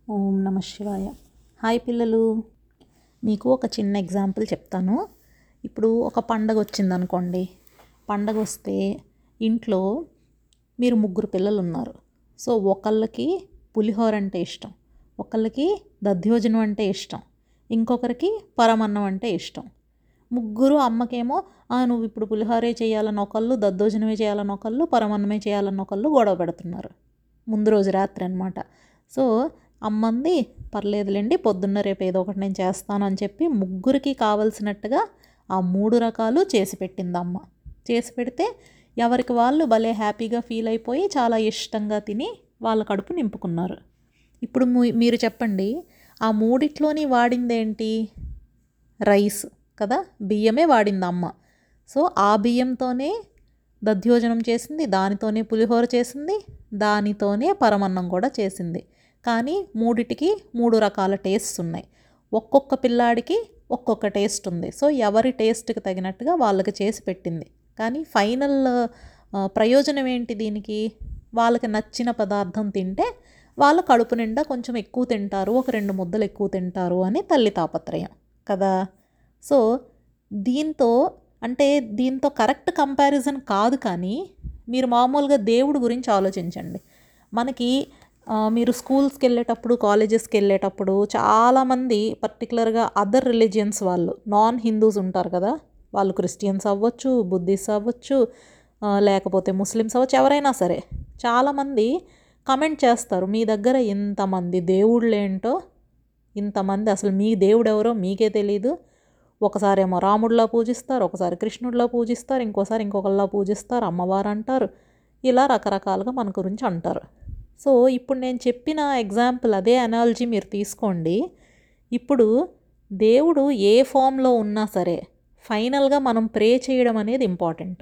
ఓం నమ శివాయ హాయ్ పిల్లలు మీకు ఒక చిన్న ఎగ్జాంపుల్ చెప్తాను ఇప్పుడు ఒక పండగ వచ్చిందనుకోండి పండగ వస్తే ఇంట్లో మీరు ముగ్గురు పిల్లలు ఉన్నారు సో ఒకళ్ళకి పులిహోర అంటే ఇష్టం ఒకళ్ళకి దధ్యోజనం అంటే ఇష్టం ఇంకొకరికి పరమన్నం అంటే ఇష్టం ముగ్గురు అమ్మకేమో "ఆ, నువ్వు ఇప్పుడు పులిహోరే చేయాలని ఒకళ్ళు దద్దోజనమే చేయాలని ఒకళ్ళు పరమన్నమే చేయాలని ఒకళ్ళు గొడవ పెడుతున్నారు ముందు రోజు రాత్రి అనమాట సో అమ్మంది పర్లేదులేండి పొద్దున్న రేపు ఏదో ఒకటి నేను చేస్తాను అని చెప్పి ముగ్గురికి కావలసినట్టుగా ఆ మూడు రకాలు చేసి పెట్టింది అమ్మ చేసి పెడితే ఎవరికి వాళ్ళు భలే హ్యాపీగా ఫీల్ అయిపోయి చాలా ఇష్టంగా తిని వాళ్ళ కడుపు నింపుకున్నారు ఇప్పుడు మీ- మీరు చెప్పండి ఆ మూడిట్లోని వాడిందేంటి రైస్ కదా బియ్యమే వాడింది అమ్మ సో ఆ బియ్యంతోనే దధ్యోజనం చేసింది దానితోనే పులిహోర చేసింది దానితోనే పరమన్నం కూడా చేసింది కానీ మూడిటికి మూడు రకాల టేస్ట్స్ ఉన్నాయి ఒక్కొక్క పిల్లాడికి ఒక్కొక్క టేస్ట్ ఉంది సో ఎవరి టేస్ట్కి తగినట్టుగా వాళ్ళకి చేసి పెట్టింది కానీ ఫైనల్ ఆ, ప్రయోజనం ఏంటి దీనికి వాళ్ళకి నచ్చిన పదార్థం తింటే వాళ్ళ కడుపు నిండా కొంచెం ఎక్కువ తింటారు ఒక రెండు ముద్దలు ఎక్కువ తింటారు అని తల్లి తాపత్రయం కదా సో దీంతో అంటే దీంతో కరెక్ట్ కంపారిజన్ కాదు కానీ మీరు మామూలుగా దేవుడి గురించి ఆలోచించండి మనకి ఆ, మీరు స్కూల్స్కి వెళ్ళేటప్పుడు కాలేజెస్కి వెళ్ళేటప్పుడు చాలామంది పర్టికులర్గా అదర్ రిలీజియన్స్ వాళ్ళు నాన్ హిందూస్ ఉంటారు కదా వాళ్ళు క్రిస్టియన్స్ అవ్వచ్చు బుద్ధిస్ట్ అవ్వచ్చు ఆ, లేకపోతే ముస్లిమ్స్ అవ్వచ్చు ఎవరైనా సరే చాలామంది కమెంట్ చేస్తారు మీ దగ్గర ఇంతమంది దేవుళ్ళు ఏంటో ఇంతమంది అసలు మీ దేవుడు ఎవరో మీకే తెలియదు ఒకసారేమో రాముడిలా పూజిస్తారు ఒకసారి కృష్ణుడిలా పూజిస్తారు ఇంకోసారి ఇంకొకళ్ళలా పూజిస్తారు అమ్మవారు అంటారు ఇలా రకరకాలుగా మన గురించి అంటారు సో ఇప్పుడు నేను చెప్పిన ఎగ్జాంపుల్ అదే అనాలజీ మీరు తీసుకోండి ఇప్పుడు దేవుడు ఏ ఫామ్లో ఉన్నా సరే ఫైనల్గా మనం ప్రే చేయడం అనేది ఇంపార్టెంట్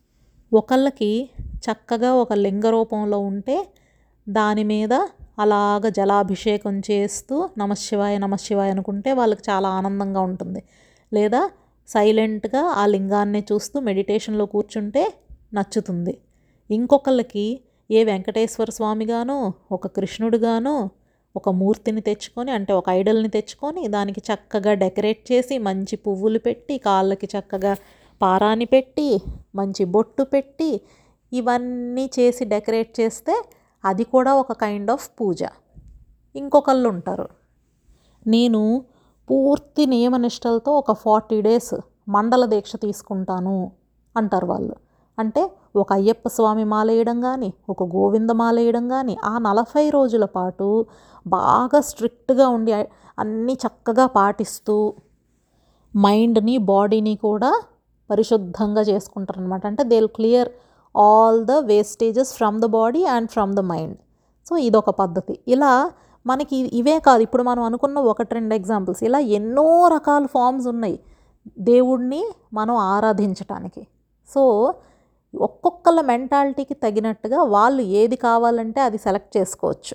ఒకళ్ళకి చక్కగా ఒక లింగ రూపంలో ఉంటే దాని మీద అలాగ జలాభిషేకం చేస్తూ నమశివాయ నమశివాయ అనుకుంటే వాళ్ళకి చాలా ఆనందంగా ఉంటుంది లేదా సైలెంట్గా ఆ లింగాన్ని చూస్తూ మెడిటేషన్లో కూర్చుంటే నచ్చుతుంది ఇంకొకళ్ళకి ఏ వెంకటేశ్వర స్వామిగానో ఒక కృష్ణుడుగానో ఒక మూర్తిని తెచ్చుకొని అంటే ఒక ఐడల్ని తెచ్చుకొని దానికి చక్కగా డెకరేట్ చేసి మంచి పువ్వులు పెట్టి కాళ్ళకి చక్కగా పారాని పెట్టి మంచి బొట్టు పెట్టి ఇవన్నీ చేసి డెకరేట్ చేస్తే అది కూడా ఒక కైండ్ ఆఫ్ పూజ ఇంకొకళ్ళు ఉంటారు నేను పూర్తి నియమనిష్టలతో ఒక ఫార్టీ డేస్ మండల దీక్ష తీసుకుంటాను అంటారు వాళ్ళు అంటే ఒక అయ్యప్ప స్వామి మాలేయడం కానీ ఒక గోవింద మాలేయడం కానీ ఆ నలభై రోజుల పాటు బాగా స్ట్రిక్ట్గా ఉండి అన్నీ చక్కగా పాటిస్తూ మైండ్ని బాడీని కూడా పరిశుద్ధంగా చేసుకుంటారు అనమాట అంటే they clear all the wastages from the body and from the mind so ఇదొక పద్ధతి ఇలా మనకి ఇవే కాదు ఇప్పుడు మనం అనుకున్న ఒకటి రెండు ఎగ్జాంపుల్స్ ఇలా ఎన్నో రకాల ఫామ్స్ ఉన్నాయి దేవుణ్ణి మనం ఆరాధించటానికి సో ఒక్కొక్కళ్ళ మెంటాలిటీకి తగినట్టుగా వాళ్ళు ఏది కావాలంటే అది సెలెక్ట్ చేసుకోవచ్చు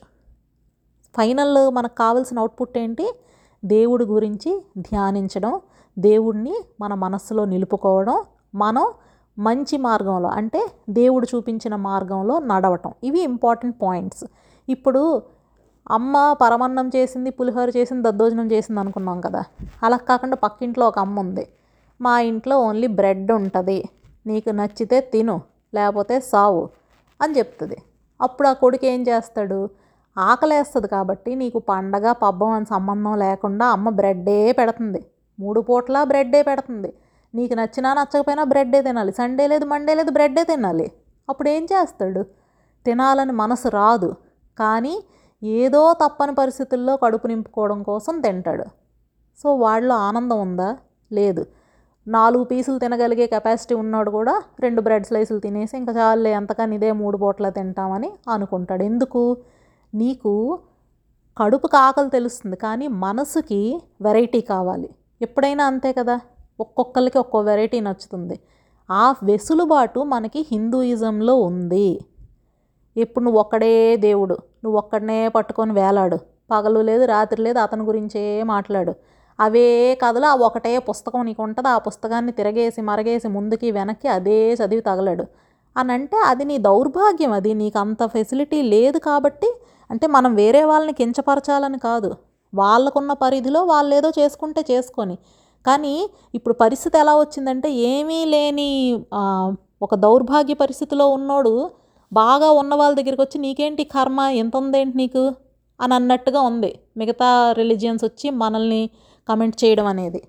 ఫైనల్ మనకు కావాల్సిన అవుట్పుట్ ఏంటి దేవుడి గురించి ధ్యానించడం దేవుడిని మన మనస్సులో నిలుపుకోవడం మనం మంచి మార్గంలో అంటే దేవుడు చూపించిన మార్గంలో నడవటం ఇవి ఇంపార్టెంట్ పాయింట్స్ ఇప్పుడు అమ్మ పరమన్నం చేసింది పులిహోర చేసింది దద్దోజనం చేసింది అనుకున్నాం కదా అలా కాకుండా పక్కింట్లో ఒక అమ్మ ఉంది మా ఇంట్లో ఓన్లీ బ్రెడ్ ఉంటుంది నీకు నచ్చితే తిను లేకపోతే సావు అని చెప్తుంది అప్పుడు ఆ కొడుకు ఏం చేస్తాడు ఆకలేస్తుంది కాబట్టి నీకు పండగ పబ్బం అని సంబంధం లేకుండా అమ్మ బ్రెడ్డే పెడుతుంది మూడు పూట్ల బ్రెడ్డే పెడుతుంది నీకు నచ్చినా నచ్చకపోయినా బ్రెడ్డే తినాలి సండే లేదు మండే లేదు బ్రెడ్డే తినాలి అప్పుడు ఏం చేస్తాడు తినాలని మనసు రాదు కానీ ఏదో తప్పని పరిస్థితుల్లో కడుపు నింపుకోవడం కోసం తింటాడు సో వాళ్ళలో ఆనందం ఉందా లేదు నాలుగు పీసులు తినగలిగే కెపాసిటీ ఉన్నాడు కూడా రెండు బ్రెడ్ స్లైసులు తినేసి ఇంకా చాలులే ఎంతకని ఇదే మూడు పూట్ల తింటామని అనుకుంటాడు ఎందుకు నీకు కడుపుకి ఆకలి తెలుస్తుంది కానీ మనసుకి వెరైటీ కావాలి ఎప్పుడైనా అంతే కదా ఒక్కొక్కరికి ఒక్కో వెరైటీ నచ్చుతుంది ఆ వెసులుబాటు మనకి హిందూయిజంలో ఉంది ఇప్పుడు నువ్వు ఒక్కడే దేవుడు నువ్వు ఒక్కడనే పట్టుకొని వేలాడు పగలు లేదు రాత్రి లేదు అతని గురించే మాట్లాడు అవే కథలు ఆ ఒకటే పుస్తకం నీకు ఉంటుంది ఆ పుస్తకాన్ని తిరగేసి మరగేసి ముందుకి వెనక్కి అదే చదివి తగలడు అని అంటే అది నీ దౌర్భాగ్యం అది నీకు అంత ఫెసిలిటీ లేదు కాబట్టి అంటే మనం వేరే వాళ్ళని కించపరచాలని కాదు వాళ్ళకున్న పరిధిలో వాళ్ళు ఏదో చేసుకుంటే చేసుకొని కానీ ఇప్పుడు పరిస్థితి ఎలా వచ్చిందంటే ఏమీ లేని ఆ, ఒక దౌర్భాగ్య పరిస్థితిలో ఉన్నోడు బాగా ఉన్న వాళ్ళ దగ్గరికి వచ్చి నీకేంటి కర్మ ఎంత ఉందేంటి నీకు అని అన్నట్టుగా ఉంది మిగతా రిలీజియన్స్ వచ్చి మనల్ని కమెంట్ చేయడం అనేది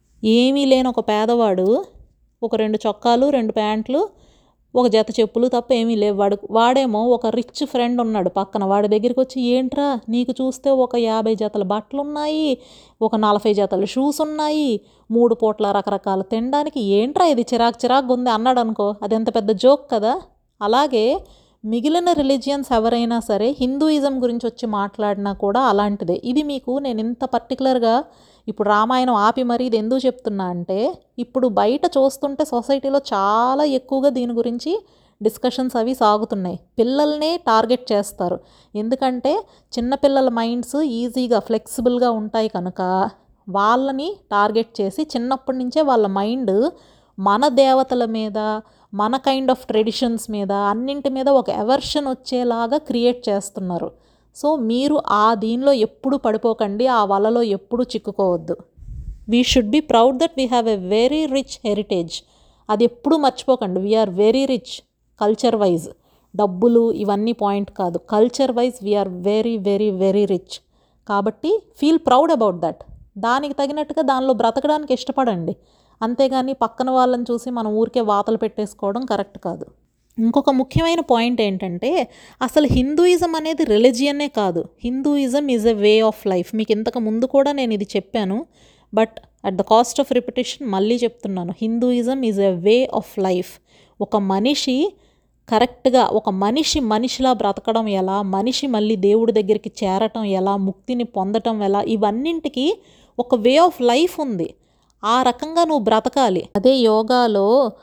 ఏమీ లేని ఒక పేదవాడు ఒక రెండు చొక్కాలు రెండు ప్యాంట్లు ఒక జత చెప్పులు తప్ప ఏమీ లేవు వాడు వాడేమో ఒక రిచ్ ఫ్రెండ్ ఉన్నాడు పక్కన వాడి దగ్గరికి వచ్చి ఏంట్రా నీకు చూస్తే ఒక యాభై జతల బట్టలు ఉన్నాయి ఒక నలభై జతల షూస్ ఉన్నాయి మూడు పూట్ల రకరకాల తినడానికి ఏంట్రా ఇది చిరాకు చిరాకు ఉంది అన్నాడు అనుకో అది ఎంత పెద్ద జోక్ కదా అలాగే మిగిలిన రిలీజియన్స్ ఎవరైనా సరే హిందూయిజం గురించి వచ్చి మాట్లాడినా కూడా అలాంటిదే ఇది మీకు నేను ఇంత పర్టికులర్గా ఇప్పుడు రామాయణం ఆపి మరీ ఇది ఎందుకు చెప్తున్నా అంటే ఇప్పుడు బయట చూస్తుంటే సొసైటీలో చాలా ఎక్కువగా దీని గురించి డిస్కషన్స్ అవి సాగుతున్నాయి పిల్లల్ని టార్గెట్ చేస్తారు ఎందుకంటే చిన్నపిల్లల మైండ్స్ ఈజీగా ఫ్లెక్సిబుల్గా ఉంటాయి కనుక వాళ్ళని టార్గెట్ చేసి చిన్నప్పటి నుంచే వాళ్ళ మైండ్ మన దేవతల మీద మన కైండ్ ఆఫ్ ట్రెడిషన్స్ మీద అన్నింటి మీద ఒక ఎవర్షన్ వచ్చేలాగా క్రియేట్ చేస్తున్నారు సో మీరు ఆ దీనిలో ఎప్పుడు పడిపోకండి ఆ వలలో ఎప్పుడు చిక్కుకోవద్దు we should be proud that we have a very rich heritage అది ఎప్పుడు మర్చిపోకండి we are very rich culture wise డబ్బులు ఇవన్నీ పాయింట్ కాదు culture wise we are very very very rich కాబట్టి ఫీల్ ప్రౌడ్ అబౌట్ దట్ దానికి తగినట్టుగా దానిలో బ్రతకడానికి ఇష్టపడండి అంతేగాని పక్కన వాళ్ళని చూసి మనం ఊరికే వాతలు పెట్టేసుకోవడం కరెక్ట్ కాదు ఇంకొక ముఖ్యమైన పాయింట్ ఏంటంటే అసలు హిందూయిజం అనేది రిలీజియనే కాదు Hinduism is a way of life మీకు ఇంతకు ముందు కూడా నేను ఇది చెప్పాను but at the cost of repetition మళ్ళీ చెప్తున్నాను Hinduism is a way of life ఒక మనిషి కరెక్ట్గా ఒక మనిషి మనిషిలా బ్రతకడం ఎలా మనిషి మళ్ళీ దేవుడి దగ్గరికి చేరటం ఎలా ముక్తిని పొందటం ఎలా ఇవన్నింటికి ఒక వే ఆఫ్ లైఫ్ ఉంది ఆ రకంగా నువ్వు బ్రతకాలి అదే యోగాలో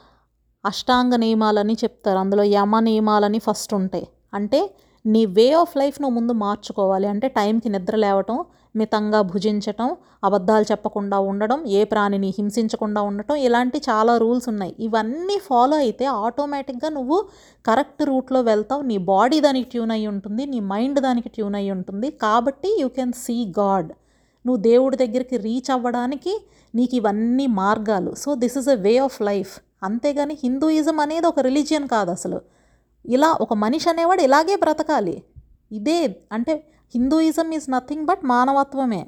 అష్టాంగ నియమాలని చెప్తారు అందులో యమ నియమాలని ఫస్ట్ ఉంటాయి అంటే నీ వే ఆఫ్ లైఫ్ నువ్వు ముందు మార్చుకోవాలి అంటే టైంకి నిద్ర లేవటం మితంగా భుజించటం అబద్ధాలు చెప్పకుండా ఉండడం ఏ ప్రాణిని హింసించకుండా ఉండటం ఇలాంటి చాలా రూల్స్ ఉన్నాయి ఇవన్నీ ఫాలో అయితే ఆటోమేటిక్గా నువ్వు కరెక్ట్ రూట్లో వెళ్తావు నీ బాడీ దానికి ట్యూన్ అయి ఉంటుంది నీ మైండ్ దానికి ట్యూన్ అయి ఉంటుంది కాబట్టి యూ కెన్ సీ గాడ్ నువ్వు దేవుడి దగ్గరికి రీచ్ అవ్వడానికి నీకు ఇవన్నీ మార్గాలు so this is a way of life అంతేగాని హిందూయిజం అనేది ఒక రిలీజియన్ కాదు అసలు ఇలా ఒక మనిషి అనేవాడు ఇలాగే బ్రతకాలి ఇదే అంటే హిందూయిజం ఈజ్ నథింగ్ బట్ మానవత్వమే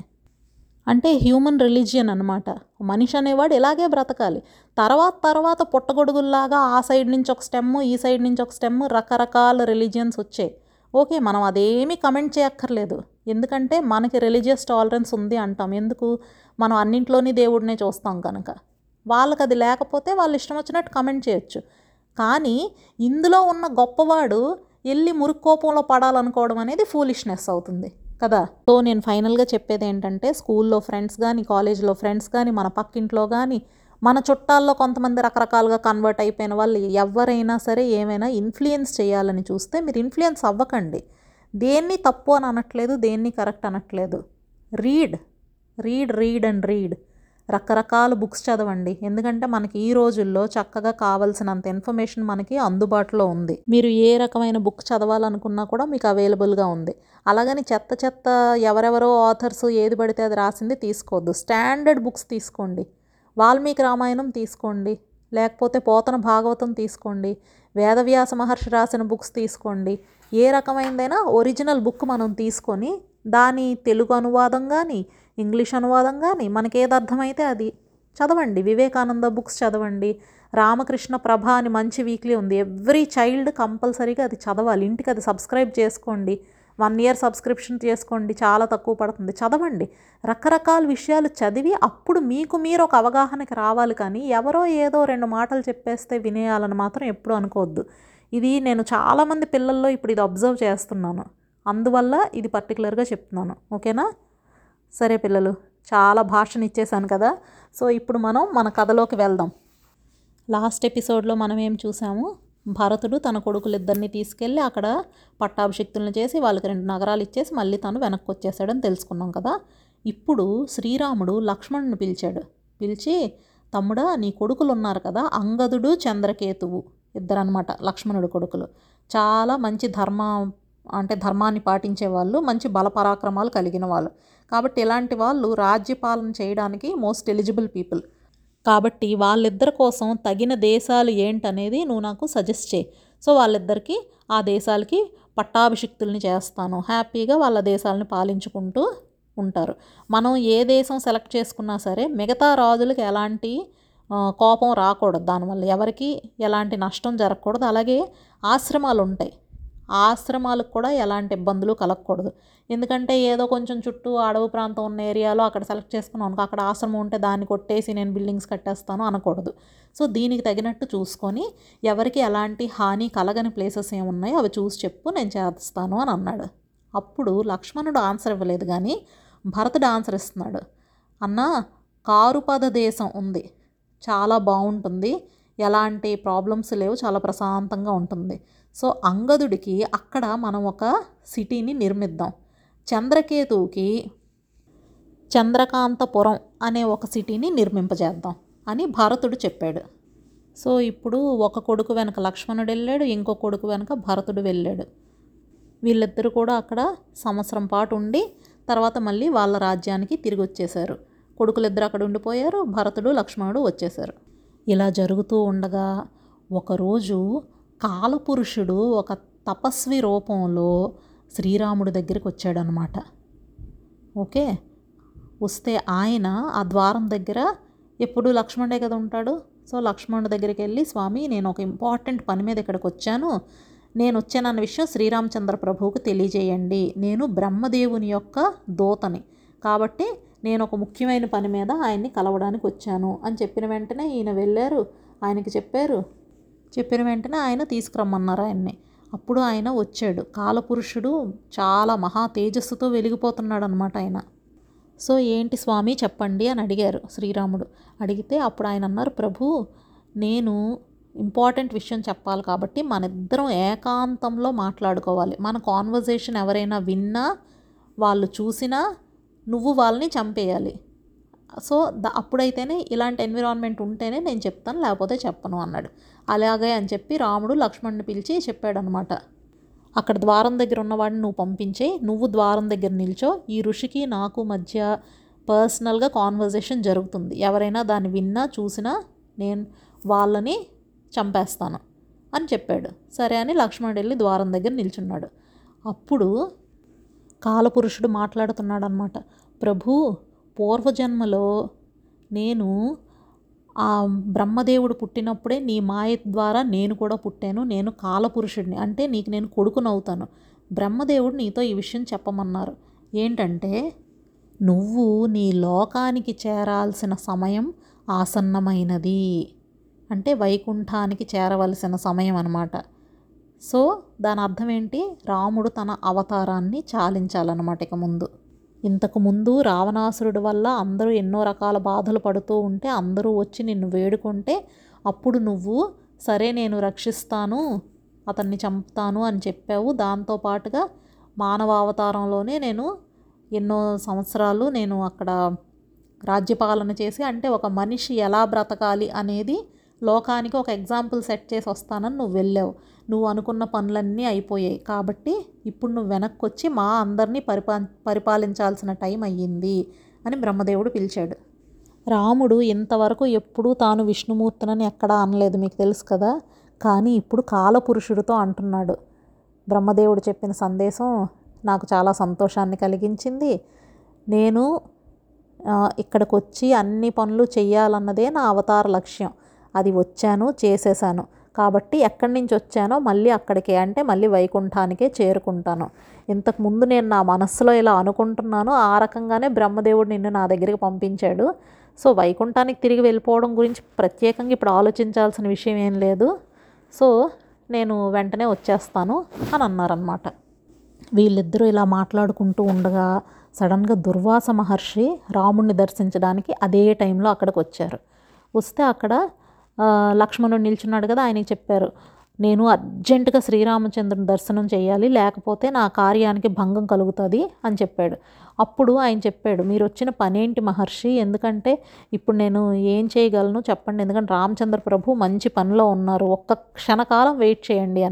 అంటే హ్యూమన్ రిలీజియన్ అనమాట మనిషి అనేవాడు ఇలాగే బ్రతకాలి తర్వాత తర్వాత పుట్టగొడుగుల్లాగా ఆ సైడ్ నుంచి ఒక స్టెమ్ ఈ సైడ్ నుంచి ఒక స్టెమ్ రకరకాల రిలీజియన్స్ వచ్చాయి ఓకే మనం అదేమీ కమెంట్ చేయక్కర్లేదు ఎందుకంటే మనకి రిలీజియస్ టాలరెన్స్ ఉంది అంటాం ఎందుకు మనం అన్నింట్లోని దేవుడినే చూస్తాం కనుక వాళ్ళకి అది లేకపోతే వాళ్ళు ఇష్టం వచ్చినట్టు కమెంట్ చేయొచ్చు కానీ ఇందులో ఉన్న గొప్పవాడు వెళ్ళి మురుక్కోపంలో పడాలనుకోవడం అనేది ఫూలిష్నెస్ అవుతుంది కదా సో నేను ఫైనల్గా చెప్పేది ఏంటంటే స్కూల్లో ఫ్రెండ్స్ కానీ కాలేజ్లో ఫ్రెండ్స్ కానీ మన పక్కింట్లో కానీ మన చుట్టాల్లో కొంతమంది రకరకాలుగా కన్వర్ట్ అయిపోయిన వాళ్ళు ఎవరైనా సరే ఏమైనా ఇన్ఫ్లుయెన్స్ చేయాలని చూస్తే మీరు ఇన్ఫ్లుయెన్స్ అవ్వకండి దేన్ని తప్పు అని అనట్లేదు దేన్ని కరెక్ట్ అనట్లేదు read read read and read రకరకాల బుక్స్ చదవండి ఎందుకంటే మనకి ఈ రోజుల్లో చక్కగా కావాల్సినంత ఇన్ఫర్మేషన్ మనకి అందుబాటులో ఉంది మీరు ఏ రకమైన బుక్ చదవాలనుకున్నా కూడా మీకు అవైలబుల్గా ఉంది అలాగని చెత్త చెత్త ఎవరెవరో ఆథర్స్ ఏది పడితే అది రాసింది తీసుకోవద్దు స్టాండర్డ్ బుక్స్ తీసుకోండి వాల్మీకి రామాయణం తీసుకోండి లేకపోతే పోతన భాగవతం తీసుకోండి వేదవ్యాస మహర్షి రాసిన బుక్స్ తీసుకోండి ఏ రకమైనదైనా ఒరిజినల్ బుక్ మనం తీసుకొని దాని తెలుగు అనువాదం కానీ ఇంగ్లీష్ అనువాదం కానీ మనకి ఏది అర్థమైతే అది చదవండి వివేకానంద బుక్స్ చదవండి రామకృష్ణ ప్రభ అని మంచి వీక్లీ ఉంది ఎవ్రీ చైల్డ్ కంపల్సరీగా అది చదవాలి ఇంటికి అది సబ్స్క్రైబ్ చేసుకోండి వన్ ఇయర్ సబ్స్క్రిప్షన్ చేసుకోండి చాలా తక్కువ పడుతుంది చదవండి రకరకాల విషయాలు చదివి అప్పుడు మీకు మీరు ఒక అవగాహనకి రావాలి కానీ ఎవరో ఏదో రెండు మాటలు చెప్పేస్తే వినేయాలని మాత్రం ఎప్పుడు అనుకోవద్దు ఇది నేను చాలామంది పిల్లల్లో ఇప్పుడు ఇది అబ్జర్వ్ చేస్తున్నాను అందువల్ల ఇది పర్టికులర్గా చెప్తున్నాను ఓకేనా సరే పిల్లలు చాలా భాషను ఇచ్చేసాను కదా సో ఇప్పుడు మనం మన కథలోకి వెళ్దాం లాస్ట్ ఎపిసోడ్లో మనం ఏం చూసాము భరతుడు తన కొడుకులిద్దరిని తీసుకెళ్ళి అక్కడ పట్టాభిషిక్తులను చేసి వాళ్ళకి రెండు నగరాలు ఇచ్చేసి మళ్ళీ తను వెనక్కి వచ్చేసాడని తెలుసుకున్నాం కదా ఇప్పుడు శ్రీరాముడు లక్ష్మణుని పిలిచాడు పిలిచి తమ్ముడా నీ కొడుకులు ఉన్నారు కదా అంగదుడు చంద్రకేతువు ఇద్దరు అనమాట లక్ష్మణుడు కొడుకులు చాలా మంచి ధర్మ అంటే ధర్మాన్ని పాటించే వాళ్ళు మంచి బలపరాక్రమాలు కలిగిన వాళ్ళు కాబట్టి ఇలాంటి వాళ్ళు రాజ్యపాలన చేయడానికి మోస్ట్ ఎలిజిబుల్ పీపుల్ కాబట్టి వాళ్ళిద్దరి కోసం తగిన దేశాలు ఏంటనేది నువ్వు నాకు సజెస్ట్ చేయి సో వాళ్ళిద్దరికి ఆ దేశాలకి పట్టాభిషిక్తుల్ని చేస్తాను హ్యాపీగా వాళ్ళ దేశాలని పాలించుకుంటూ ఉంటారు మనం ఏ దేశం సెలెక్ట్ చేసుకున్నా సరే మిగతా రాజులకు ఎలాంటి ఆ, కోపం రాకూడదు దానివల్ల ఎవరికి ఎలాంటి నష్టం జరగకూడదు అలాగే ఆశ్రమాలు ఉంటాయి ఆ ఆశ్రమాలకు కూడా ఎలాంటి ఇబ్బందులు కలగకూడదు ఎందుకంటే ఏదో కొంచెం చుట్టూ అడవి ప్రాంతం ఉన్న ఏరియాలో అక్కడ సెలెక్ట్ చేసుకున్నాం అనుకో అక్కడ ఆశ్రమం ఉంటే దాన్ని కొట్టేసి నేను బిల్డింగ్స్ కట్టేస్తాను అనకూడదు సో దీనికి తగినట్టు చూసుకొని ఎవరికి ఎలాంటి హాని కలగని ప్లేసెస్ ఏమున్నాయో అవి చూసి చెప్పు నేను చేస్తాను అని అన్నాడు అప్పుడు లక్ష్మణుడు ఆన్సర్ ఇవ్వలేదు కానీ భరతుడు ఆన్సర్ ఇస్తున్నాడు అన్న కారుపద దేశం ఉంది చాలా బాగుంటుంది ఎలాంటి ప్రాబ్లమ్స్ లేవు చాలా ప్రశాంతంగా ఉంటుంది సో అంగదుడికి అక్కడ మనం ఒక సిటీని నిర్మిద్దాం చంద్రకేతువుకి చంద్రకాంతపురం అనే ఒక సిటీని నిర్మింపజేద్దాం అని భరతుడు చెప్పాడు సో ఇప్పుడు ఒక కొడుకు వెనక లక్ష్మణుడు వెళ్ళాడు ఇంకో కొడుకు వెనక భరతుడు వెళ్ళాడు వీళ్ళిద్దరూ కూడా అక్కడ సంవత్సరం పాటు ఉండి తర్వాత మళ్ళీ వాళ్ళ రాజ్యానికి తిరిగి వచ్చేసారు కొడుకులిద్దరు అక్కడ ఉండిపోయారు భరతుడు లక్ష్మణుడు వచ్చేసారు ఇలా జరుగుతూ ఉండగా ఒకరోజు కాలపురుషుడు ఒక తపస్వి రూపంలో శ్రీరాముడి దగ్గరికి వచ్చాడనమాట ఓకే వస్తే ఆయన ఆ ద్వారం దగ్గర ఎప్పుడు లక్ష్మణుడే కదా ఉంటాడు సో లక్ష్మణుడి దగ్గరికి వెళ్ళి స్వామి నేను ఒక ఇంపార్టెంట్ పని మీద ఇక్కడికి వచ్చాను నేను వచ్చానన్న విషయం శ్రీరామచంద్ర ప్రభువుకు తెలియజేయండి నేను బ్రహ్మదేవుని యొక్క దూతని కాబట్టి నేను ఒక ముఖ్యమైన పని మీద ఆయన్ని కలవడానికి వచ్చాను అని చెప్పిన వెంటనే ఈయన వెళ్ళారు ఆయనకి చెప్పారు చెప్పిన వెంటనే ఆయన తీసుకురమ్మన్నారు ఆయన్ని అప్పుడు ఆయన వచ్చాడు కాలపురుషుడు చాలా మహా తేజస్సుతో వెలిగిపోతున్నాడు అనమాట ఆయన సో ఏంటి స్వామి చెప్పండి అని అడిగారు శ్రీరాముడు అడిగితే అప్పుడు ఆయన అన్నారు ప్రభు నేను ఇంపార్టెంట్ విషయం చెప్పాలి కాబట్టి మన ఇద్దరం ఏకాంతంలో మాట్లాడుకోవాలి మన కాన్వర్జేషన్ ఎవరైనా విన్నా వాళ్ళు చూసినా నువ్వు వాళ్ళని చంపేయాలి సో ద అప్పుడైతేనే ఇలాంటి ఎన్విరాన్మెంట్ ఉంటేనే నేను చెప్తాను లేకపోతే చెప్పను అన్నాడు అలాగే అని చెప్పి రాముడు లక్ష్మణ్ని పిలిచి చెప్పాడనమాట అక్కడ ద్వారం దగ్గర ఉన్నవాడిని నువ్వు పంపించే నువ్వు ద్వారం దగ్గర నిల్చో ఈ ఋషికి నాకు మధ్య పర్సనల్గా కాన్వర్జేషన్ జరుగుతుంది ఎవరైనా దాన్ని విన్నా చూసినా నేను వాళ్ళని చంపేస్తాను అని చెప్పాడు సరే అని లక్ష్మణుడు వెళ్ళి ద్వారం దగ్గర నిల్చున్నాడు అప్పుడు కాలపురుషుడు మాట్లాడుతున్నాడు అనమాట ప్రభు పూర్వజన్మలో నేను ఆ బ్రహ్మదేవుడు పుట్టినప్పుడే నీ మాయ ద్వారా నేను కూడా పుట్టాను నేను కాలపురుషుడిని అంటే నీకు నేను కొడుకునవుతాను బ్రహ్మదేవుడు నీతో ఈ విషయం చెప్పమన్నారు ఏంటంటే నువ్వు నీ లోకానికి చేరాల్సిన సమయం ఆసన్నమైనది అంటే వైకుంఠానికి చేరవలసిన సమయం అన్నమాట సో దాని అర్థం ఏంటి రాముడు తన అవతారాన్ని చాలించాలన్నమాట ఇక ముందు ఇంతకు ముందు రావణాసురుడి వల్ల అందరూ ఎన్నో రకాల బాధలు పడుతూ ఉంటే అందరూ వచ్చి నిన్ను వేడుకుంటే అప్పుడు నువ్వు సరే నేను రక్షిస్తాను అతన్ని చంపుతాను అని చెప్పావు దాంతో పాటుగా మానవ అవతారంలోనే నేను ఎన్నో సంవత్సరాలు నేను అక్కడ రాజ్యపాలన చేసి అంటే ఒక మనిషి ఎలా బ్రతకాలి అనేది లోకానికి ఒక ఎగ్జాంపుల్ సెట్ చేసి వస్తానని నువ్వు వెళ్ళావు నువ్వు అనుకున్న పనులన్నీ అయిపోయాయి కాబట్టి ఇప్పుడు నువ్వు వెనక్కి వచ్చి మా అందరినీ పరిపా పరిపాలించాల్సిన టైం అయ్యింది అని బ్రహ్మదేవుడు పిలిచాడు రాముడు ఇంతవరకు ఎప్పుడూ తాను విష్ణుమూర్తినని ఎక్కడా అనలేదు మీకు తెలుసు కదా కానీ ఇప్పుడు కాలపురుషుడితో అంటున్నాడు బ్రహ్మదేవుడు చెప్పిన సందేశం నాకు చాలా సంతోషాన్ని కలిగించింది నేను ఆ, ఇక్కడికి వచ్చి అన్ని పనులు చెయ్యాలన్నదే నా అవతార లక్ష్యం అది వచ్చాను చేసేసాను కాబట్టి ఎక్కడి నుంచి వచ్చానో మళ్ళీ అక్కడికే అంటే మళ్ళీ వైకుంఠానికే చేరుకుంటాను ఇంతకు ముందు నేను నా మనస్సులో ఇలా అనుకుంటున్నాను ఆ రకంగానే బ్రహ్మదేవుడు నిన్ను నా దగ్గరికి పంపించాడు సో వైకుంఠానికి తిరిగి వెళ్ళిపోవడం గురించి ప్రత్యేకంగా ఇప్పుడు ఆలోచించాల్సిన విషయం ఏం లేదు సో నేను వెంటనే వచ్చేస్తాను అని అన్నారనమాట వీళ్ళిద్దరూ ఇలా మాట్లాడుకుంటూ ఉండగా సడన్గా దుర్వాస మహర్షి రాముణ్ణి దర్శించడానికి అదే టైంలో అక్కడికి వచ్చారు వస్తే అక్కడ ఆ, లక్ష్మణుడు నిల్చున్నాడు కదా ఆయనకి చెప్పారు నేను అర్జెంటుగా శ్రీరామచంద్రుని దర్శనం చేయాలి లేకపోతే నా కార్యానికి భంగం కలుగుతుంది అని చెప్పాడు అప్పుడు ఆయన చెప్పాడు మీరు వచ్చిన పనేంటి మహర్షి ఎందుకంటే ఇప్పుడు నేను ఏం చేయగలను చెప్పండి ఎందుకంటే రామచంద్ర ప్రభు మంచి పనిలో ఉన్నారు ఒక్క క్షణకాలం వెయిట్ చేయండి అని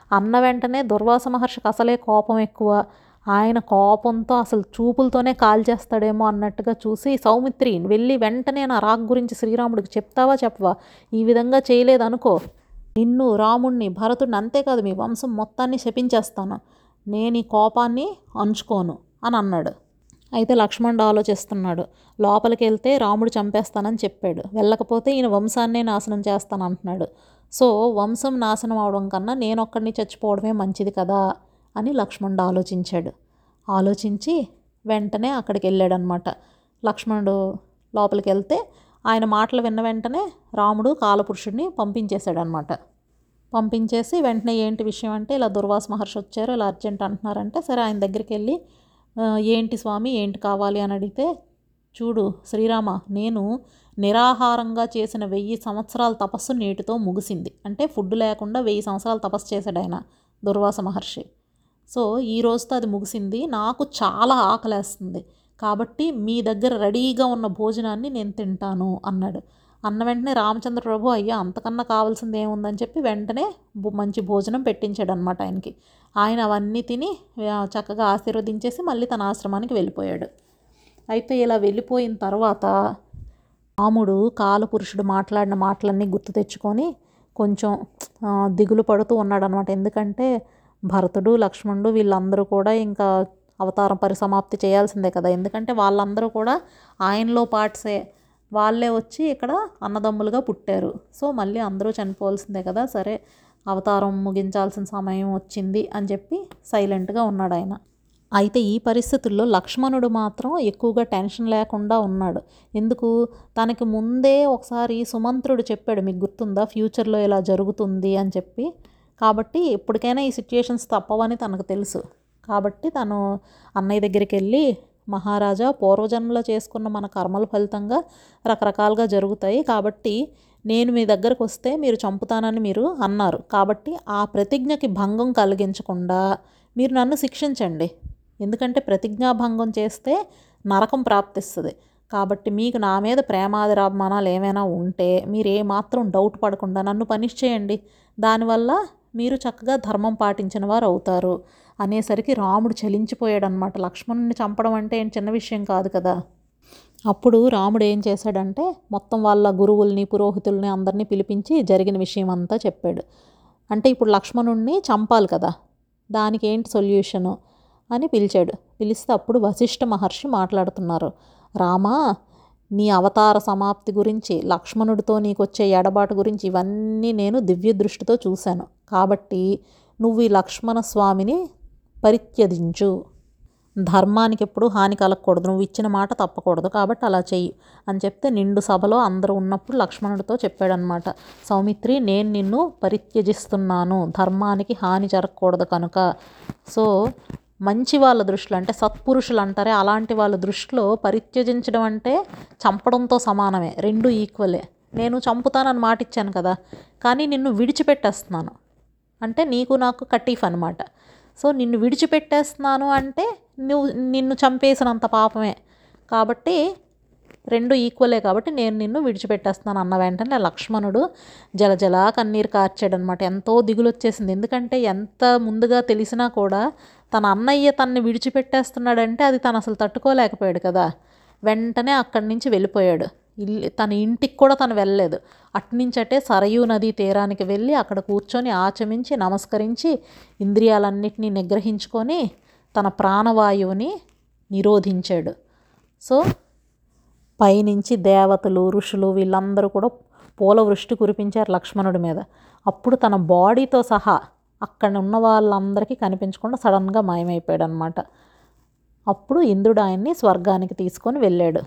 అన్న వెంటనే దుర్వాస మహర్షికి అసలే కోపం ఎక్కువ ఆయన కోపంతో అసలు చూపులతోనే కాల్చేస్తాడేమో అన్నట్టుగా చూసి సౌమిత్రి వెళ్ళి వెంటనే నా రాక్ గురించి శ్రీరాముడికి చెప్తావా చెప్పవా ఈ విధంగా చేయలేదనుకో నిన్ను రాముణ్ణి భరతుడిని అంతేకాదు మీ వంశం మొత్తాన్ని శపించేస్తాను నేను ఈ కోపాన్ని అంచుకోను అని అన్నాడు అయితే లక్ష్మణుడు ఆలోచిస్తున్నాడు లోపలికి వెళ్తే రాముడు చంపేస్తానని చెప్పాడు వెళ్ళకపోతే ఈయన వంశాన్నే నాశనం చేస్తాను అంటున్నాడు సో వంశం నాశనం అవడం కన్నా నేను ఒక్కడిని చచ్చిపోవడమే మంచిది కదా అని లక్ష్మణుడు ఆలోచించాడు ఆలోచించి వెంటనే అక్కడికి వెళ్ళాడనమాట లక్ష్మణుడు లోపలికి వెళ్తే ఆయన మాటలు విన్న వెంటనే రాముడు కాలపురుషుడిని పంపించేశాడనమాట పంపించేసి వెంటనే ఏంటి విషయం అంటే ఇలా దుర్వాస మహర్షి వచ్చారు ఇలా అర్జెంట్ అంటున్నారంటే సరే ఆయన దగ్గరికి వెళ్ళి "ఆ, ఏంటి స్వామి ఏంటి కావాలి అని అడిగితే చూడు శ్రీరామ నేను నిరాహారంగా చేసిన వెయ్యి సంవత్సరాల తపస్సు నేటితో ముగిసింది అంటే ఫుడ్ లేకుండా వెయ్యి సంవత్సరాలు తపస్సు చేశాడు ఆయన దుర్వాస మహర్షి సో ఈ రోజుతో అది ముగిసింది నాకు చాలా ఆకలేస్తుంది కాబట్టి మీ దగ్గర రెడీగా ఉన్న భోజనాన్ని నేను తింటాను అన్నాడు అన్న వెంటనే రామచంద్ర ప్రభు అయ్యా అంతకన్నా కావాల్సింది ఏముందని చెప్పి వెంటనే బు- మంచి భోజనం పెట్టించాడు అనమాట ఆయనకి ఆయన అవన్నీ తిని ఆ, చక్కగా ఆశీర్వదించేసి మళ్ళీ తన ఆశ్రమానికి వెళ్ళిపోయాడు అయితే ఇలా వెళ్ళిపోయిన తర్వాత రాముడు కాలపురుషుడు మాట్లాడిన మాటలన్నీ గుర్తు తెచ్చుకొని కొంచెం ఆ, దిగులు పడుతూ ఉన్నాడనమాట ఎందుకంటే భరతుడు లక్ష్మణుడు వీళ్ళందరూ కూడా ఇంకా అవతారం పరిసమాప్తి చేయాల్సిందే కదా ఎందుకంటే వాళ్ళందరూ కూడా ఆయనలో పార్ట్సే వాళ్ళే వచ్చి ఇక్కడ అన్నదమ్ములుగా పుట్టారు సో మళ్ళీ అందరూ చనిపోవాల్సిందే కదా సరే అవతారం ముగించాల్సిన సమయం వచ్చింది అని చెప్పి సైలెంట్గా ఉన్నాడు ఆయన అయితే ఈ పరిస్థితుల్లో లక్ష్మణుడు మాత్రం ఎక్కువగా టెన్షన్ లేకుండా ఉన్నాడు ఎందుకు తనకి ముందే ఒకసారి సుమంత్రుడు చెప్పాడు మీకు గుర్తుందా ఫ్యూచర్లో ఇలా జరుగుతుంది అని చెప్పి కాబట్టి ఎప్పటికైనా ఈ సిచ్యుయేషన్స్ తప్పవని తనకు తెలుసు కాబట్టి తను అన్నయ్య దగ్గరికి వెళ్ళి మహారాజా పూర్వజన్మలో చేసుకున్న మన కర్మల ఫలితంగా రకరకాలుగా జరుగుతాయి కాబట్టి నేను మీ దగ్గరకు వస్తే మీరు చంపుతానని మీరు అన్నారు కాబట్టి ఆ ప్రతిజ్ఞకి భంగం కలిగించకుండా మీరు నన్ను శిక్షించండి ఎందుకంటే ప్రతిజ్ఞాభంగం చేస్తే నరకం ప్రాప్తిస్తుంది కాబట్టి మీకు నా మీద ప్రేమాదిరాభిమానాలు ఏమైనా ఉంటే మీరు ఏమాత్రం డౌట్ పడకుండా నన్ను పనిష్ చేయండి దానివల్ల మీరు చక్కగా ధర్మం పాటించిన వారు అవుతారు అనేసరికి రాముడు చలించిపోయాడనమాట లక్ష్మణుని చంపడం అంటే ఏం చిన్న విషయం కాదు కదా అప్పుడు రాముడు ఏం చేశాడంటే మొత్తం వాళ్ళ గురువుల్ని పురోహితుల్ని అందరినీ పిలిపించి జరిగిన విషయం అంతా చెప్పాడు అంటే ఇప్పుడు లక్ష్మణుణ్ణి చంపాలి కదా దానికి ఏంటి సొల్యూషను అని పిలిచాడు పిలిస్తే అప్పుడు వశిష్ఠ మహర్షి మాట్లాడుతున్నారు రామా నీ అవతార సమాప్తి గురించి లక్ష్మణుడితో నీకు వచ్చే ఎడబాటు గురించి ఇవన్నీ నేను దివ్య దృష్టితో చూశాను కాబట్టి నువ్వు ఈ లక్ష్మణ స్వామిని పరిత్యజించు ధర్మానికి ఎప్పుడు హాని కలగకూడదు నువ్వు ఇచ్చిన మాట తప్పకూడదు కాబట్టి అలా చెయ్యి అని చెప్తే నిండు సభలో అందరూ ఉన్నప్పుడు లక్ష్మణుడితో చెప్పాడనమాట సౌమిత్రి నేను నిన్ను పరిత్యజిస్తున్నాను ధర్మానికి హాని జరగకూడదు కనుక సో మంచి వాళ్ళ దృష్టిలో అంటే సత్పురుషులు అంటారే అలాంటి వాళ్ళ దృష్టిలో పరిత్యజించడం అంటే చంపడంతో సమానమే రెండు ఈక్వలే నేను చంపుతానని మాట ఇచ్చాను కదా కానీ నిన్ను విడిచిపెట్టేస్తున్నాను అంటే నీకు నాకు కటీఫ్ అనమాట సో నిన్ను విడిచిపెట్టేస్తున్నాను అంటే నువ్వు నిన్ను చంపేసినంత పాపమే కాబట్టి రెండు ఈక్వలే కాబట్టి నేను నిన్ను విడిచిపెట్టేస్తున్నాను అన్న వెంటనే లక్ష్మణుడు జలజల కన్నీరు కార్చాడనమాట ఎంతో దిగులు వచ్చేసింది ఎందుకంటే ఎంత ముందుగా తెలిసినా కూడా తన అన్నయ్య తన్ని విడిచిపెట్టేస్తున్నాడంటే అది తను అసలు తట్టుకోలేకపోయాడు కదా వెంటనే అక్కడి నుంచి వెళ్ళిపోయాడు ఇల్లు తన ఇంటికి కూడా తను వెళ్ళలేదు అట్నుంచి అటే సరయూ నదీ తీరానికి వెళ్ళి అక్కడ కూర్చొని ఆచమించి నమస్కరించి ఇంద్రియాలన్నిటినీ నిగ్రహించుకొని తన ప్రాణవాయువుని నిరోధించాడు సో పైనుంచి దేవతలు ఋషులు వీళ్ళందరూ కూడా పూల వృష్టి కురిపించారు లక్ష్మణుడి మీద అప్పుడు తన బాడీతో సహా అక్కడ ఉన్న వాళ్ళందరికీ కనిపించకుండా సడన్గా మాయమైపోయాడు అనమాట అప్పుడు ఇంద్రుడు ఆయన్ని స్వర్గానికి తీసుకొని వెళ్ళాడు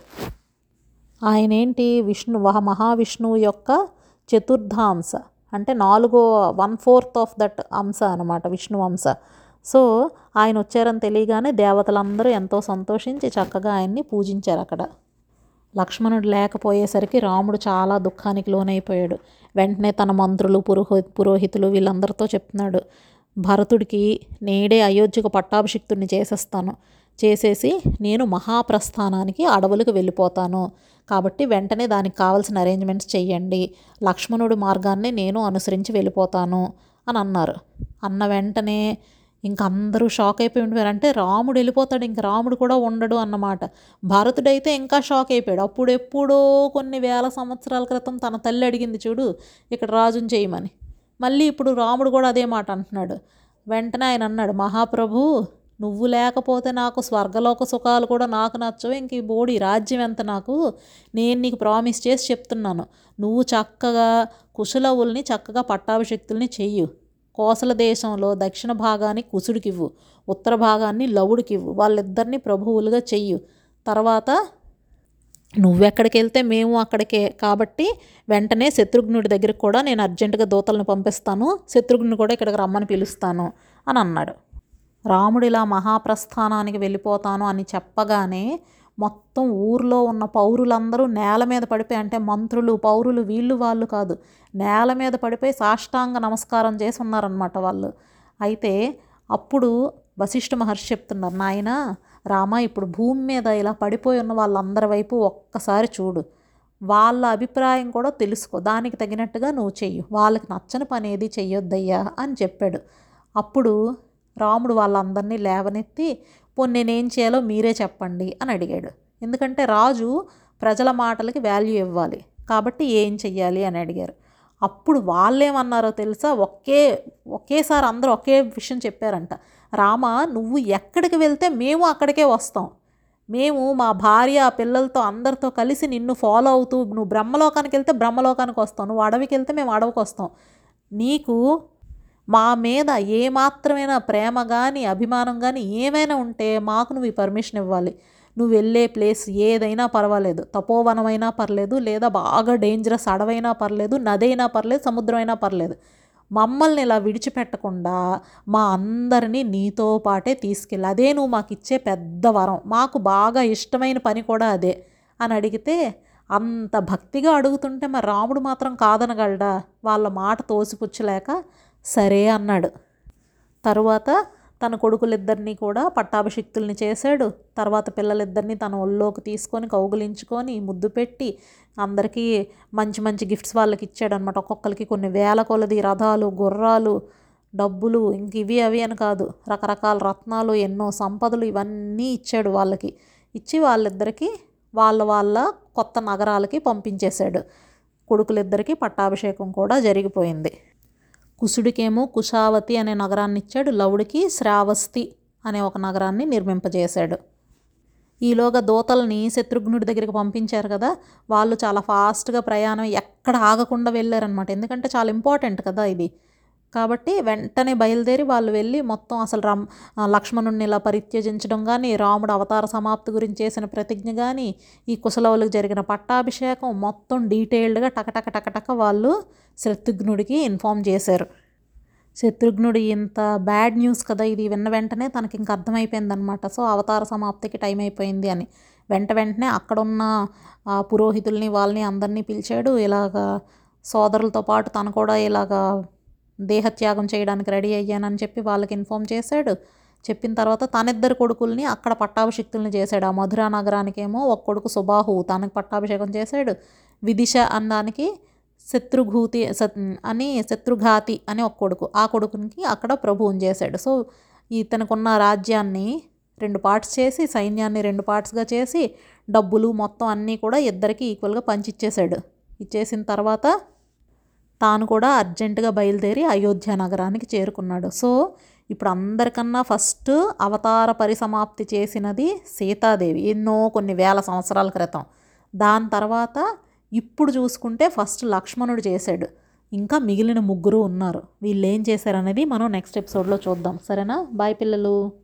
ఆయన ఏంటి విష్ణు వహ- మహావిష్ణువు యొక్క చతుర్థాంశ అంటే నాలుగో వన్ ఫోర్త్ ఆఫ్ దట్ అంశ అనమాట విష్ణు అంశ సో ఆయన వచ్చారని తెలియగానే దేవతలందరూ ఎంతో సంతోషించి చక్కగా ఆయన్ని పూజించారు అక్కడ లక్ష్మణుడు లేకపోయేసరికి రాముడు చాలా దుఃఖానికి లోనైపోయాడు వెంటనే తన మంత్రులు పురోహి పురోహితులు వీళ్ళందరితో చెప్తున్నాడు భరతుడికి నేడే అయోధ్యకు పట్టాభిషిక్తుడిని చేసేస్తాను చేసేసి నేను మహాప్రస్థానానికి అడవులకు వెళ్ళిపోతాను కాబట్టి వెంటనే దానికి కావాల్సిన అరేంజ్మెంట్స్ చెయ్యండి లక్ష్మణుడి మార్గాన్ని నేను అనుసరించి వెళ్ళిపోతాను అని అన్నారు అన్న వెంటనే ఇంక అందరూ షాక్ అయిపోయి ఉండిపోయారు అంటే రాముడు వెళ్ళిపోతాడు ఇంక రాముడు కూడా ఉండడు అన్నమాట భరతుడైతే ఇంకా షాక్ అయిపోయాడు అప్పుడు ఎప్పుడో కొన్ని వేల సంవత్సరాల క్రితం తన తల్లి అడిగింది చూడు ఇక్కడ రాజుని చేయమని మళ్ళీ ఇప్పుడు రాముడు కూడా అదే మాట అంటున్నాడు వెంటనే ఆయన అన్నాడు మహాప్రభు నువ్వు లేకపోతే నాకు స్వర్గలోక సుఖాలు కూడా నాకు నచ్చవు ఇంక ఈ బోడి రాజ్యం ఎంత నాకు నేను నీకు ప్రామిస్ చేసి చెప్తున్నాను నువ్వు చక్కగా కుశలవుల్ని చక్కగా పట్టాభిషక్తుల్ని చెయ్యు కోసల దేశంలో దక్షిణ భాగాన్ని కుసుడికివ్వు ఉత్తర భాగాన్ని లవుడికివ్వు వాళ్ళిద్దరిని ప్రభువులుగా చెయ్యు తర్వాత నువ్వెక్కడికి వెళ్తే మేము అక్కడికే కాబట్టి వెంటనే శత్రుఘ్నుడి దగ్గరికి కూడా నేను అర్జెంటుగా దూతలను పంపిస్తాను శత్రుఘ్నుని కూడా ఇక్కడికి రమ్మని పిలుస్తాను అని అన్నాడు రాముడు ఇలా మహాప్రస్థానానికి వెళ్ళిపోతాను అని చెప్పగానే మొత్తం ఊర్లో ఉన్న పౌరులందరూ నేల మీద పడిపోయి అంటే మంత్రులు పౌరులు వీళ్ళు వాళ్ళు కాదు నేల మీద పడిపోయి సాష్టాంగ నమస్కారం చేసి ఉన్నారనమాట వాళ్ళు అయితే అప్పుడు వశిష్ఠ మహర్షి చెప్తున్నారు నాయన రామ ఇప్పుడు భూమి మీద ఇలా పడిపోయి ఉన్న వాళ్ళందరి వైపు ఒక్కసారి చూడు వాళ్ళ అభిప్రాయం కూడా తెలుసుకో దానికి తగినట్టుగా నువ్వు చెయ్యి వాళ్ళకి నచ్చని పని ఏది చెయ్యొద్దయ్యా అని చెప్పాడు అప్పుడు రాముడు వాళ్ళందరినీ లేవనెత్తి పోనీ నేనేం చేయాలో మీరే చెప్పండి అని అడిగాడు ఎందుకంటే రాజు ప్రజల మాటలకి వాల్యూ ఇవ్వాలి కాబట్టి ఏం చెయ్యాలి అని అడిగారు అప్పుడు వాళ్ళేమన్నారో తెలుసా ఒకే ఒకేసారి అందరూ ఒకే విషయం చెప్పారంట రామ నువ్వు ఎక్కడికి వెళ్తే మేము అక్కడికే వస్తాం మేము మా భార్య పిల్లలతో అందరితో కలిసి నిన్ను ఫాలో అవుతూ నువ్వు బ్రహ్మలోకానికి వెళ్తే బ్రహ్మలోకానికి వస్తావు నువ్వు అడవికి వెళ్తే మేము అడవికి వస్తాం నీకు మా మీద ఏమాత్రమైన ప్రేమ కానీ అభిమానం కానీ ఏమైనా ఉంటే మాకు నువ్వు ఈ పర్మిషన్ ఇవ్వాలి నువ్వు వెళ్ళే ప్లేస్ ఏదైనా పర్వాలేదు తపోవనమైనా పర్లేదు లేదా బాగా డేంజరస్ అడవైనా పర్లేదు నదైనా పర్లేదు సముద్రమైనా పర్లేదు మమ్మల్ని ఇలా విడిచిపెట్టకుండా మా అందరినీ నీతో పాటే తీసుకెళ్ళి అదే నువ్వు మాకు ఇచ్చే పెద్ద వరం మాకు బాగా ఇష్టమైన పని కూడా అదే అని అడిగితే అంత భక్తిగా అడుగుతుంటే మరి రాముడు మాత్రం కాదనగలడా వాళ్ళ మాట తోసిపుచ్చలేక సరే అన్నాడు తరువాత తన కొడుకులిద్దరినీ కూడా పట్టాభిషిక్తుల్ని చేశాడు తర్వాత పిల్లలిద్దరినీ తన ఒళ్ళోకి తీసుకొని కౌగులించుకొని ముద్దు పెట్టి అందరికీ మంచి మంచి గిఫ్ట్స్ వాళ్ళకి ఇచ్చాడు అనమాట ఒక్కొక్కరికి కొన్ని వేల కొలది రథాలు గుర్రాలు డబ్బులు ఇంక ఇవి అవి అని కాదు రకరకాల రత్నాలు ఎన్నో సంపదలు ఇవన్నీ ఇచ్చాడు వాళ్ళకి ఇచ్చి వాళ్ళిద్దరికీ వాళ్ళ వాళ్ళ కొత్త నగరాలకి పంపించేశాడు కొడుకులిద్దరికీ పట్టాభిషేకం కూడా జరిగిపోయింది కుశుడికేమో కుశావతి అనే నగరాన్ని ఇచ్చాడు లవుడికి శ్రావస్తి అనే ఒక నగరాన్ని నిర్మింపజేశాడు ఈలోగా దూతల్ని శత్రుఘ్నుడి దగ్గరికి పంపించారు కదా వాళ్ళు చాలా ఫాస్ట్గా ప్రయాణం ఎక్కడ ఆగకుండా వెళ్ళారనమాట ఎందుకంటే చాలా ఇంపార్టెంట్ కదా ఇది కాబట్టి వెంటనే బయలుదేరి వాళ్ళు వెళ్ళి మొత్తం అసలు రమ్ లక్ష్మణుడిని ఇలా పరిత్యజించడం కానీ రాముడు అవతార సమాప్తి గురించి చేసిన ప్రతిజ్ఞ కానీ ఈ కుశలవులకు జరిగిన పట్టాభిషేకం మొత్తం డీటెయిల్డ్గా టకటక టకటక వాళ్ళు శత్రుఘ్నుడికి ఇన్ఫామ్ చేశారు శత్రుఘ్నుడు ఇంత బ్యాడ్ న్యూస్ కదా ఇది విన్న వెంటనే తనకి ఇంక అర్థమైపోయింది అనమాట సో అవతార సమాప్తికి టైం అయిపోయింది అని వెంట వెంటనే అక్కడున్న పురోహితుల్ని వాళ్ళని అందరినీ పిలిచాడు ఇలాగా సోదరులతో పాటు తను కూడా ఇలాగా దేహత్యాగం చేయడానికి రెడీ అయ్యానని చెప్పి వాళ్ళకి ఇన్ఫామ్ చేశాడు చెప్పిన తర్వాత తనిద్దరు కొడుకుల్ని అక్కడ పట్టాభిషిక్తుల్ని చేశాడు ఆ మధురా నగరానికేమో ఒక కొడుకు సుబాహు తనకి పట్టాభిషేకం చేశాడు విదిశ అన్నానికి శత్రుఘూతి అని శత్రుఘాతి అని ఒక కొడుకు ఆ కొడుకునికి అక్కడ ప్రభువుని చేశాడు సో ఇతనుకున్న రాజ్యాన్ని రెండు పార్ట్స్ చేసి సైన్యాన్ని రెండు పార్ట్స్గా చేసి డబ్బులు మొత్తం అన్నీ కూడా ఇద్దరికి ఈక్వల్గా పంచిచ్చేశాడు ఇచ్చేసిన తర్వాత తాను కూడా అర్జెంటుగా బయలుదేరి అయోధ్య నగరానికి చేరుకున్నాడు సో ఇప్పుడు అందరికన్నా ఫస్ట్ అవతార పరిసమాప్తి చేసినది సీతాదేవి ఎన్నో కొన్ని వేల సంవత్సరాల క్రితం దాని తర్వాత ఇప్పుడు చూసుకుంటే ఫస్ట్ లక్ష్మణుడు చేశాడు ఇంకా మిగిలిన ముగ్గురు ఉన్నారు వీళ్ళు ఏం చేశారనేది మనం నెక్స్ట్ ఎపిసోడ్లో చూద్దాం సరేనా బాయ్ పిల్లలు